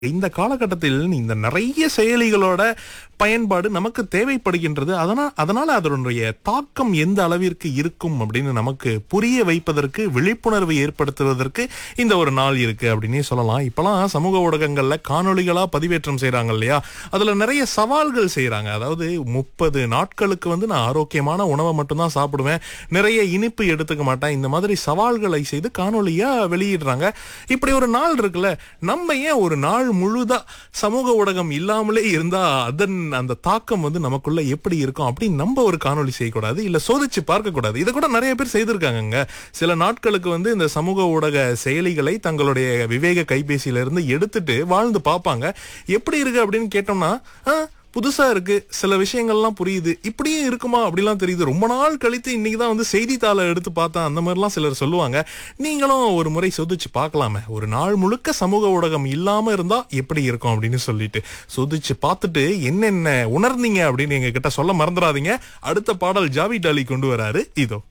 இந்த காலகட்டத்தில் இந்த நிறைய செயலிகளோட பயன்பாடு நமக்கு தேவைப்படுகின்றது அதனால் அதனால அதனுடைய தாக்கம் எந்த அளவிற்கு இருக்கும் அப்படின்னு நமக்கு புரிய வைப்பதற்கு விழிப்புணர்வு ஏற்படுத்துவதற்கு இந்த ஒரு நாள் இருக்கு அப்படின்னே சொல்லலாம் இப்பெல்லாம் சமூக ஊடகங்கள்ல காணொளிகளா பதிவேற்றம் செய்றாங்க இல்லையா அதுல நிறைய சவால்கள் செய்றாங்க அதாவது முப்பது நாட்களுக்கு வந்து நான் ஆரோக்கியமான உணவை மட்டும்தான் சாப்பிடுவேன் நிறைய இனிப்பு எடுத்துக்க மாட்டேன் இந்த மாதிரி சவால்களை செய்து காணொளியா வெளியிடுறாங்க இப்படி ஒரு நாள் இருக்குல்ல நம்ம ஏன் ஒரு நாள் முழுதா சமூக ஊடகம் இல்லாமலே இருந்தா அதன் அந்த தாக்கம் வந்து நமக்குள்ள எப்படி இருக்கும் அப்படின்னு நம்ம ஒரு காணொளி செய்யக்கூடாது இல்ல சோதிச்சு பார்க்க கூடாது இதை கூட நிறைய பேர் செய்திருக்காங்கங்க சில நாட்களுக்கு வந்து இந்த சமூக ஊடக செயலிகளை தங்களுடைய விவேக கைபேசியில இருந்து எடுத்துட்டு வாழ்ந்து பார்ப்பாங்க எப்படி இருக்கு அப்படின்னு கேட்டோம்னா "ஆ, புதுசா இருக்கு சில விஷயங்கள்லாம் புரியுது இப்படியும் இருக்குமா அப்படிலாம் தெரியுது ரொம்ப நாள் கழித்து இன்னைக்கு தான் வந்து செய்தித்தாளை எடுத்து பார்த்தா அந்த மாதிரிலாம் சிலர் சொல்லுவாங்க நீங்களும் ஒரு முறை சொதிச்சு பார்க்கலாமே ஒரு நாள் முழுக்க சமூக ஊடகம் இல்லாம இருந்தா எப்படி இருக்கும் அப்படின்னு சொல்லிட்டு சொதிச்சு பார்த்துட்டு என்னென்ன உணர்ந்தீங்க அப்படின்னு எங்க கிட்ட சொல்ல மறந்துடாதீங்க அடுத்த பாடல் ஜாவிட் அலி கொண்டு வராரு இதோ